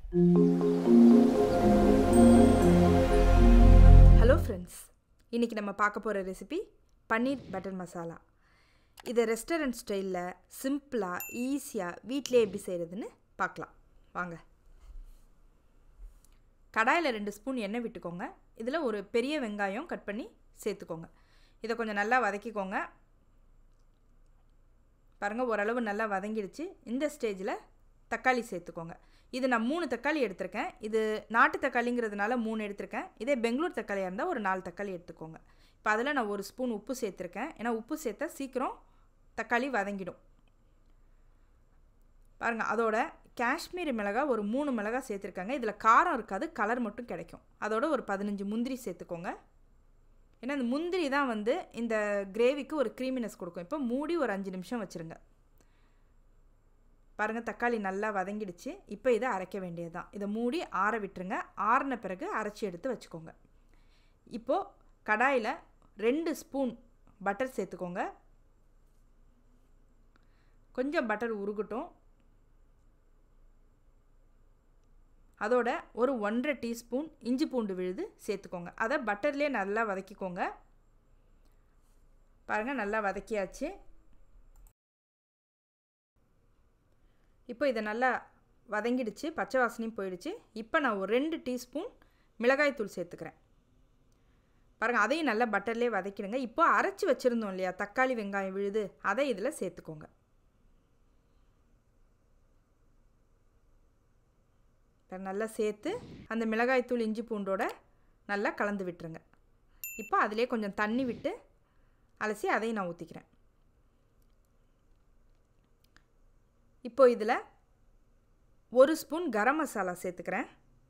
hello friends இன்றைக்கி நம்ம பார்க்க போகிற ரெசிபி பன்னீர் பட்டர் மசாலா இதை ரெஸ்டாரண்ட் ஸ்டைலில் சிம்பிளாக ஈஸியாக வீட்டிலே எப்படி செய்கிறதுன்னு பார்க்கலாம் வாங்க கடாயில் ரெண்டு ஸ்பூன் எண்ணெய் விட்டுக்கோங்க இதில் ஒரு பெரிய வெங்காயம் கட் பண்ணி சேர்த்துக்கோங்க இதை கொஞ்சம் நல்லா வதக்கிக்கோங்க பாருங்கள் ஓரளவு நல்லா வதங்கிடுச்சு இந்த ஸ்டேஜில் தக்காளி சேர்த்துக்கோங்க இது நான் மூணு தக்காளி எடுத்திருக்கேன் இது நாட்டு தக்காளிங்கிறதுனால மூணு எடுத்திருக்கேன் இதே பெங்களூர் தக்காளியாக இருந்தால் ஒரு நாலு தக்காளி எடுத்துக்கோங்க இப்போ அதில் நான் ஒரு ஸ்பூன் உப்பு சேர்த்துருக்கேன் ஏன்னா உப்பு சேர்த்தா சீக்கிரம் தக்காளி வதங்கிடும் பாருங்கள் அதோட காஷ்மீரி மிளகாய் ஒரு மூணு மிளகாய் சேர்த்துருக்காங்க இதில் காரம் இருக்காது கலர் மட்டும் கிடைக்கும் அதோட ஒரு பதினஞ்சு முந்திரி சேர்த்துக்கோங்க ஏன்னா இந்த முந்திரி தான் வந்து இந்த கிரேவிக்கு ஒரு க்ரீமினஸ் கொடுக்கும் இப்போ மூடி ஒரு அஞ்சு நிமிஷம் வச்சுருங்க பாருங்கள் தக்காளி நல்லா வதங்கிடுச்சு இப்போ இதை அரைக்க வேண்டியது தான் இதை மூடி ஆற விட்டுருங்க ஆறின பிறகு அரைச்சி எடுத்து வச்சுக்கோங்க இப்போது கடாயில் ரெண்டு ஸ்பூன் பட்டர் சேர்த்துக்கோங்க கொஞ்சம் பட்டர் உருகட்டும் அதோட ஒரு ஒன்றரை டீஸ்பூன் இஞ்சி பூண்டு விழுது சேர்த்துக்கோங்க அதை பட்டர்லேயே நல்லா வதக்கிக்கோங்க பாருங்கள் நல்லா வதக்கியாச்சு இப்போ இதை நல்லா வதங்கிடுச்சு பச்சை வாசனையும் போயிடுச்சு இப்போ நான் ஒரு ரெண்டு டீஸ்பூன் மிளகாய்த்தூள் சேர்த்துக்கிறேன் பாருங்கள் அதையும் நல்லா பட்டர்லேயே வதக்கிடுங்க இப்போ அரைச்சி வச்சுருந்தோம் இல்லையா தக்காளி வெங்காயம் விழுது அதை இதில் சேர்த்துக்கோங்க நல்லா சேர்த்து அந்த மிளகாய்த்தூள் இஞ்சி பூண்டோட நல்லா கலந்து விட்டுருங்க இப்போ அதிலே கொஞ்சம் தண்ணி விட்டு அலசி அதையும் நான் ஊற்றிக்கிறேன் இப்போ இதில் ஒரு ஸ்பூன் கரம் மசாலா சேர்த்துக்கிறேன்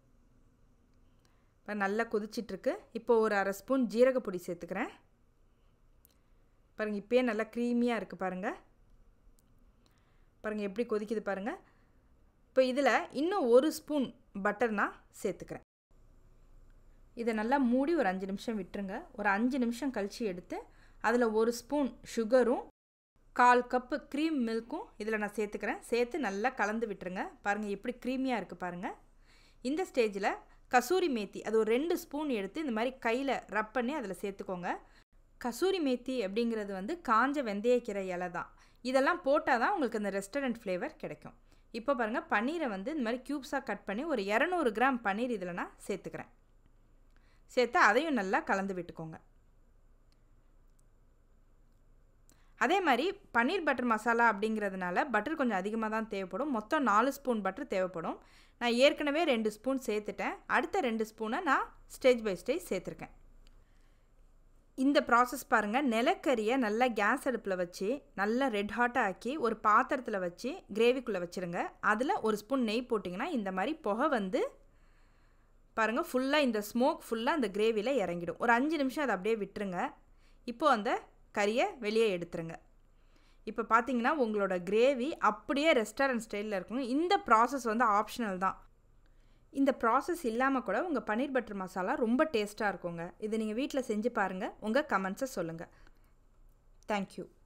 இப்போ நல்லா கொதிச்சிட்ருக்கு இப்போ ஒரு அரை ஸ்பூன் ஜீரகப்பொடி சேர்த்துக்கிறேன் பாருங்கள் இப்போயே நல்லா க்ரீமியாக இருக்குது பாருங்கள் பாருங்கள் எப்படி கொதிக்குது பாருங்கள் இப்போ இதில் இன்னும் ஒரு ஸ்பூன் பட்டர் நான் சேர்த்துக்கிறேன் இதை நல்லா மூடி ஒரு அஞ்சு நிமிஷம் விட்டுருங்க ஒரு அஞ்சு நிமிஷம் கழித்து எடுத்து அதில் ஒரு ஸ்பூன் சுகரும் கால் கப்பு க்ரீம் மில்க்கும் இதில் நான் சேர்த்துக்கிறேன் சேர்த்து நல்லா கலந்து விட்டுருங்க பாருங்கள் எப்படி க்ரீமியாக இருக்குது பாருங்கள் இந்த ஸ்டேஜில் கசூரி மேத்தி அது ஒரு ரெண்டு ஸ்பூன் எடுத்து இந்த மாதிரி கையில் ரப் பண்ணி அதில் சேர்த்துக்கோங்க கசூரி மேத்தி அப்படிங்கிறது வந்து காஞ்ச வெந்தயக்கீரை இலை தான் இதெல்லாம் போட்டால் தான் உங்களுக்கு அந்த ரெஸ்டாரண்ட் ஃப்ளேவர் கிடைக்கும் இப்போ பாருங்கள் பன்னீரை வந்து இந்த மாதிரி க்யூப்ஸாக கட் பண்ணி ஒரு இரநூறு கிராம் பன்னீர் இதில் நான் சேர்த்துக்கிறேன் சேர்த்து அதையும் நல்லா கலந்து விட்டுக்கோங்க அதே மாதிரி பன்னீர் பட்டர் மசாலா அப்படிங்கிறதுனால பட்டர் கொஞ்சம் அதிகமாக தான் தேவைப்படும் மொத்தம் நாலு ஸ்பூன் பட்டர் தேவைப்படும் நான் ஏற்கனவே ரெண்டு ஸ்பூன் சேர்த்துட்டேன் அடுத்த ரெண்டு ஸ்பூனை நான் ஸ்டேஜ் பை ஸ்டேஜ் சேர்த்துருக்கேன் இந்த ப்ராசஸ் பாருங்கள் நிலக்கரியை நல்லா கேஸ் அடுப்பில் வச்சு நல்லா ரெட் ஹாட்டாக ஆக்கி ஒரு பாத்திரத்தில் வச்சு கிரேவிக்குள்ளே வச்சுருங்க அதில் ஒரு ஸ்பூன் நெய் போட்டிங்கன்னா இந்த மாதிரி புகை வந்து பாருங்கள் ஃபுல்லாக இந்த ஸ்மோக் ஃபுல்லாக அந்த கிரேவியில் இறங்கிடும் ஒரு அஞ்சு நிமிஷம் அதை அப்படியே விட்டுருங்க இப்போது அந்த கறியை வெளியே எடுத்துருங்க இப்போ பார்த்தீங்கன்னா உங்களோட கிரேவி அப்படியே ரெஸ்டாரண்ட் ஸ்டைலில் இருக்கும் இந்த ப்ராசஸ் வந்து ஆப்ஷனல் தான் இந்த ப்ராசஸ் இல்லாமல் கூட உங்கள் பன்னீர் பட்டர் மசாலா ரொம்ப டேஸ்ட்டாக இருக்குங்க இது நீங்கள் வீட்டில் செஞ்சு பாருங்கள் உங்கள் கமெண்ட்ஸை சொல்லுங்கள் தேங்க்யூ